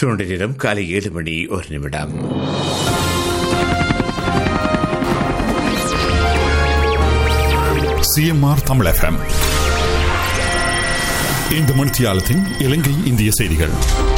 Toronto நேரம் காலை ஏழு மணி ஒரு நிமிடம் சிஎம்ஆர் தமிழ் எஃப்எம் இந்த மணித்தியாலத்தின் இலங்கை இந்திய செய்திகள்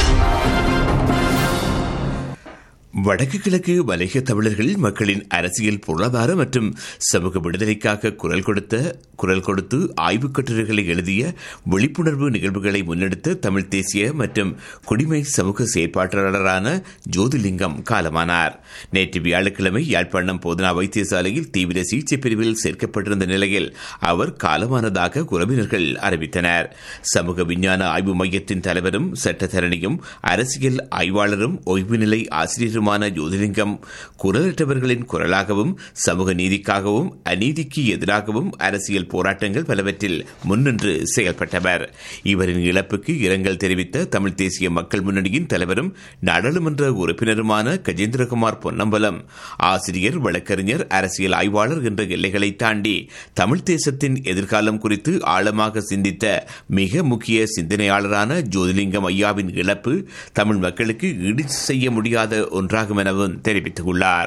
வடக்கு கிழக்கு மலைய தமிழர்கள் மக்களின் அரசியல் பொருளாதார மற்றும் சமூக விடுதலைக்காக குரல் கொடுத்த குரல் கொடுத்து ஆய்வுக் கட்டுரைகளை எழுதிய விழிப்புணர்வு நிகழ்வுகளை முன்னெடுத்த தமிழ் தேசிய மற்றும் குடிமை சமூக செயற்பாட்டாளரான ஜோதிலிங்கம் காலமானார் நேற்று வியாழக்கிழமை யாழ்ப்பாணம் போதனா வைத்தியசாலையில் தீவிர சிகிச்சை பிரிவில் சேர்க்கப்பட்டிருந்த நிலையில் அவர் காலமானதாக உறவினர்கள் அறிவித்தனர் சமூக விஞ்ஞான ஆய்வு மையத்தின் தலைவரும் சட்டத்தரணியும் அரசியல் ஆய்வாளரும் ஓய்வு நிலை ஆசிரியருமான ஜோதிலிங்கம் குரலற்றவர்களின் குரலாகவும் சமூக நீதிக்காகவும் அநீதிக்கு எதிராகவும் அரசியல் போராட்டங்கள் பலவற்றில் முன்னின்று செயல்பட்டவர் இவரின் இழப்புக்கு இரங்கல் தெரிவித்த தமிழ் தேசிய மக்கள் முன்னணியின் தலைவரும் நாடாளுமன்ற உறுப்பினருமான கஜேந்திரகுமார் பொன்னம்பலம் ஆசிரியர் வழக்கறிஞர் அரசியல் ஆய்வாளர் என்ற எல்லைகளை தாண்டி தமிழ் தேசத்தின் எதிர்காலம் குறித்து ஆழமாக சிந்தித்த மிக முக்கிய சிந்தனையாளரான ஜோதிலிங்கம் ஐயாவின் இழப்பு தமிழ் மக்களுக்கு ஈடு செய்ய முடியாத ஒன்றாகும் எனவும் தெரிவித்துள்ளார்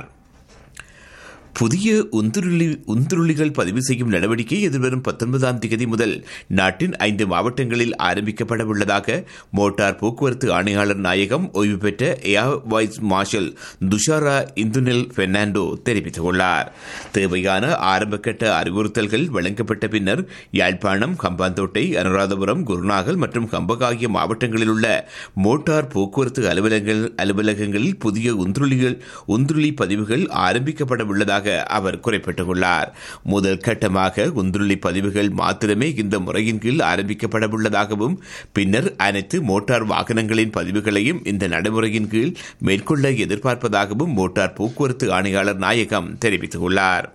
புதிய உந்துருளி உந்துருளிகள் பதிவு செய்யும் நடவடிக்கை எதிர்வரும் பத்தொன்பதாம் தேதி முதல் நாட்டின் ஐந்து மாவட்டங்களில் ஆரம்பிக்கப்பட உள்ளதாக மோட்டார் போக்குவரத்து ஆணையாளர் நாயகம் ஓய்வு பெற்ற air vice marshal Thushara Indunil Fernando தெரிவித்துள்ளார் தேவையான ஆரம்பகட்ட அறிவுறுத்தல்கள் வழங்கப்பட்ட பின்னர் யாழ்ப்பாணம் கம்பாந்தோட்டை அனுராதபுரம் குருநாகல் மற்றும் கம்பக ஆகிய மாவட்டங்களில் உள்ள மோட்டார் போக்குவரத்து அலுவலகங்கள் அலுவலகங்களில் புதிய உந்துருளிகள் உந்துருளி பதிவுகள் ஆரம்பிக்கப்பட உள்ளதாக அவர் குறிப்பிட்டுள்ளார் முதல் கட்டமாக உந்துருளி பதிவுகள் மாத்திரமே இந்த முறையின் கீழ் ஆரம்பிக்கப்பட உள்ளதாகவும் பின்னர் அனைத்து மோட்டார் வாகனங்களின் பதிவுகளையும் இந்த நடைமுறையின் கீழ் மேற்கொள்ள எதிர்பார்ப்பதாகவும் மோட்டார் போக்குவரத்து ஆணையாளர் நாயகம் தெரிவித்துள்ளார்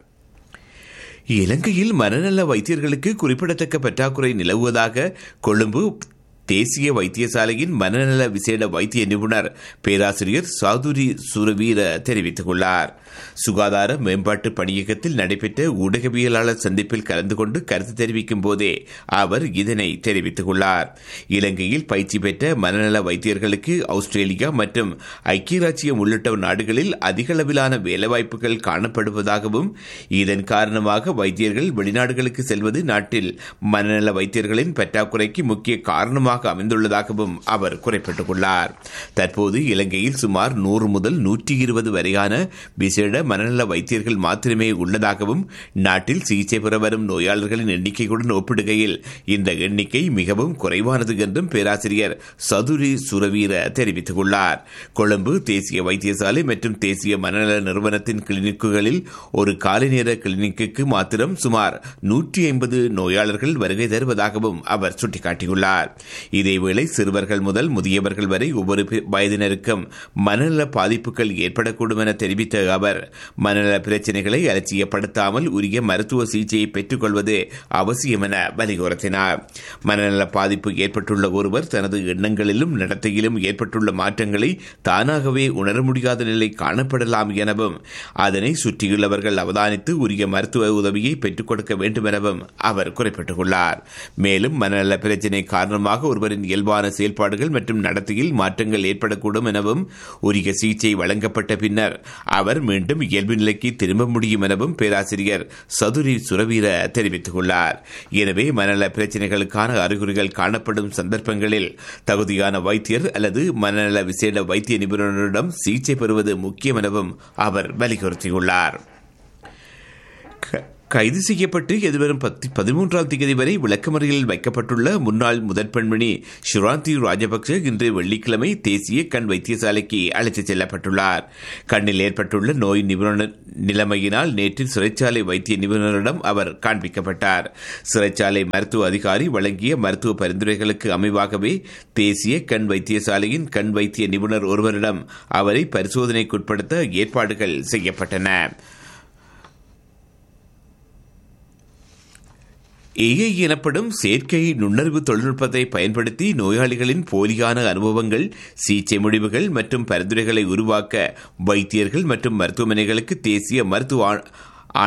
இலங்கையில் மனநல வைத்தியர்களுக்கு குறிப்பிடத்தக்க பற்றாக்குறை நிலவுவதாக கொழும்பு தேசிய வைத்தியசாலையின் மனநல விசேட வைத்திய நிபுணர் பேராசிரியர் சாதுரி சுரவீர தெரிவித்துள்ளார் சுகாதார மேம்பாட்டு பணியகத்தில் நடைபெற்ற ஊடகவியலாளர் சந்திப்பில் கலந்து கொண்டு கருத்து தெரிவிக்கும் போதே அவர் இதனை தெரிவித்துள்ளார் இலங்கையில் பயிற்சி பெற்ற மனநல வைத்தியர்களுக்கு ஆஸ்திரேலியா மற்றும் ஐக்கிய ராச்சியம் உள்ளிட்ட நாடுகளில் அதிகளவிலான வேலைவாய்ப்புகள் காணப்படுவதாகவும் இதன் காரணமாக வைத்தியர்கள் வெளிநாடுகளுக்கு செல்வது நாட்டில் மனநல வைத்தியர்களின் பற்றாக்குறைக்கு முக்கிய காரணமாக காரணமாக அமைந்துள்ளதாகவும் அவர் குறிப்பிட்டுள்ளார் தற்போது இலங்கையில் சுமார் நூறு முதல் நூற்றி இருபது வரையான விசேட மனநல வைத்தியர்கள் மாத்திரமே உள்ளதாகவும் நாட்டில் சிகிச்சை பெற வரும் நோயாளர்களின் எண்ணிக்கையுடன் ஒப்பிடுகையில் இந்த எண்ணிக்கை மிகவும் குறைவானது என்றும் பேராசிரியர் சதுரி சுரவீர தெரிவித்துள்ளார் கொழும்பு தேசிய வைத்தியசாலை மற்றும் தேசிய மனநல நிறுவனத்தின் கிளினிக்குகளில் ஒரு காலை நேர கிளினிக்கு மாத்திரம் சுமார் நூற்றி ஐம்பது நோயாளர்கள் வருகை தருவதாகவும் அவர் சுட்டிக்காட்டியுள்ளார் இதேவேளை சிறுவர்கள் முதல் முதியவர்கள் வரை ஒவ்வொரு வயதினருக்கும் மனநல பாதிப்புகள் ஏற்படக்கூடும் என தெரிவித்த அவர் மனநல பிரச்சினைகளை அலட்சியப்படுத்தாமல் உரிய மருத்துவ சிகிச்சையை பெற்றுக் கொள்வது அவசியம் என வலியுறுத்தினார் மனநல பாதிப்பு ஏற்பட்டுள்ள ஒருவர் தனது எண்ணங்களிலும் நடத்தையிலும் ஏற்பட்டுள்ள மாற்றங்களை தானாகவே உணர முடியாத நிலை காணப்படலாம் எனவும் அதனை சுற்றியுள்ளவர்கள் அவதானித்து உரிய மருத்துவ உதவியை பெற்றுக் கொடுக்க வேண்டும் எனவும் அவர் குறிப்பிட்டுள்ளார் மேலும் மனநல பிரச்சினை காரணமாக ஒருவரின் இயல்பான செயல்பாடுகள் மற்றும் நடத்தையில் மாற்றங்கள் ஏற்படக்கூடும் எனவும் உரிய சிகிச்சை வழங்கப்பட்ட பின்னர் அவர் மீண்டும் இயல்பு நிலைக்கு திரும்ப முடியும் எனவும் பேராசிரியர் சதுரி சுரவீர தெரிவித்துள்ளார் எனவே மனநல பிரச்சினைகளுக்கான அறிகுறிகள் காணப்படும் சந்தர்ப்பங்களில் தகுதியான வைத்தியர் அல்லது மனநல விசேட வைத்திய நிபுணரிடம் சிகிச்சை பெறுவது முக்கியம் எனவும் அவர் வலியுறுத்தியுள்ளார் கைது செய்யப்பட்டு எதிர்வரும் பதிமூன்றாம் தேதி வரை விளக்கமறையில் வைக்கப்பட்டுள்ள முன்னாள் முதற் பெண்மணி ஷிராந்தி ராஜபக்ச இன்று வெள்ளிக்கிழமை தேசிய கண் வைத்தியசாலைக்கு அழைத்துச் செல்லப்பட்டுள்ளார் கண்ணில் ஏற்பட்டுள்ள நோய் நிபுணர் நிலைமையினால் நேற்று சிறைச்சாலை வைத்திய நிபுணரிடம் அவர் காண்பிக்கப்பட்டார் சிறைச்சாலை மருத்துவ அதிகாரி வழங்கிய மருத்துவ பரிந்துரைகளுக்கு அமைவாகவே தேசிய கண் வைத்தியசாலையின் கண் வைத்திய நிபுணர் ஒருவரிடம் அவரை பரிசோதனைக்குட்படுத்த ஏற்பாடுகள் செய்யப்பட்டன ஏஐ எனப்படும் செயற்கை நுண்ணறிவு தொழில்நுட்பத்தை பயன்படுத்தி நோயாளிகளின் போலியான அனுபவங்கள் சிகிச்சை முடிவுகள் மற்றும் பரிந்துரைகளை உருவாக்க வைத்தியர்கள் மற்றும் மருத்துவமனைகளுக்கு தேசிய மருத்துவ